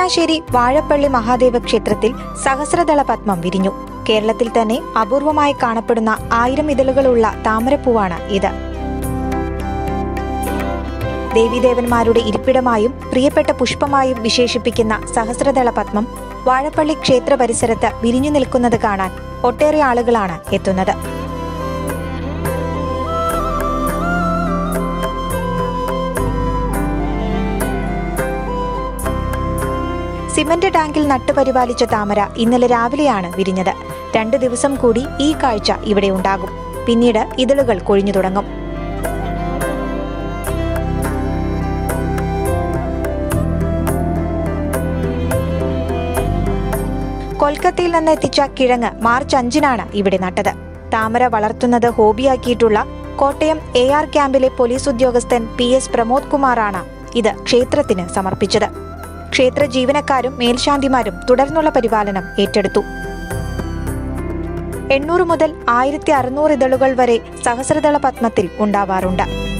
ചങ്ങനാശ്ശേരി വാഴപ്പള്ളി മഹാദേവ ക്ഷേത്രത്തിൽ സഹസ്രദള പത്മം വിരിഞ്ഞു കേരളത്തിൽ തന്നെ അപൂർവമായി കാണപ്പെടുന്ന ആയിരം ഇതളുകളുള്ള താമരപ്പൂവാണ് ഇത് ദേവീദേവന്മാരുടെ ഇരിപ്പിടമായും പ്രിയപ്പെട്ട പുഷ്പമായും വിശേഷിപ്പിക്കുന്ന സഹസ്രദള പത്മം വാഴപ്പള്ളി ക്ഷേത്ര പരിസരത്ത് വിരിഞ്ഞു നിൽക്കുന്നത് കാണാൻ ഒട്ടേറെ ആളുകളാണ് എത്തുന്നത് സിമന്റ് ടാങ്കിൽ നട്ടുപരിപാലിച്ച താമര ഇന്നലെ രാവിലെയാണ് വിരിഞ്ഞത് രണ്ടു ദിവസം കൂടി ഈ കാഴ്ച ഇവിടെ ഉണ്ടാകും പിന്നീട് ഇതളുകൾ കൊഴിഞ്ഞു തുടങ്ങും കൊൽക്കത്തയിൽ നിന്ന് എത്തിച്ച കിഴങ്ങ് മാർച്ച് അഞ്ചിനാണ് ഇവിടെ നട്ടത് താമര വളർത്തുന്നത് ഹോബിയാക്കിയിട്ടുള്ള കോട്ടയം എ ആർ ക്യാമ്പിലെ പോലീസ് ഉദ്യോഗസ്ഥൻ പി എസ് പ്രമോദ് കുമാറാണ് ഇത് ക്ഷേത്രത്തിന് സമർപ്പിച്ചത് ക്ഷേത്ര ജീവനക്കാരും മേൽശാന്തിമാരും തുടർന്നുള്ള പരിപാലനം ഏറ്റെടുത്തു എണ്ണൂറ് മുതൽ ആയിരത്തി അറുന്നൂറ് ഇതളുകൾ വരെ സഹസ്രദള പത്മത്തിൽ ഉണ്ടാവാറുണ്ട്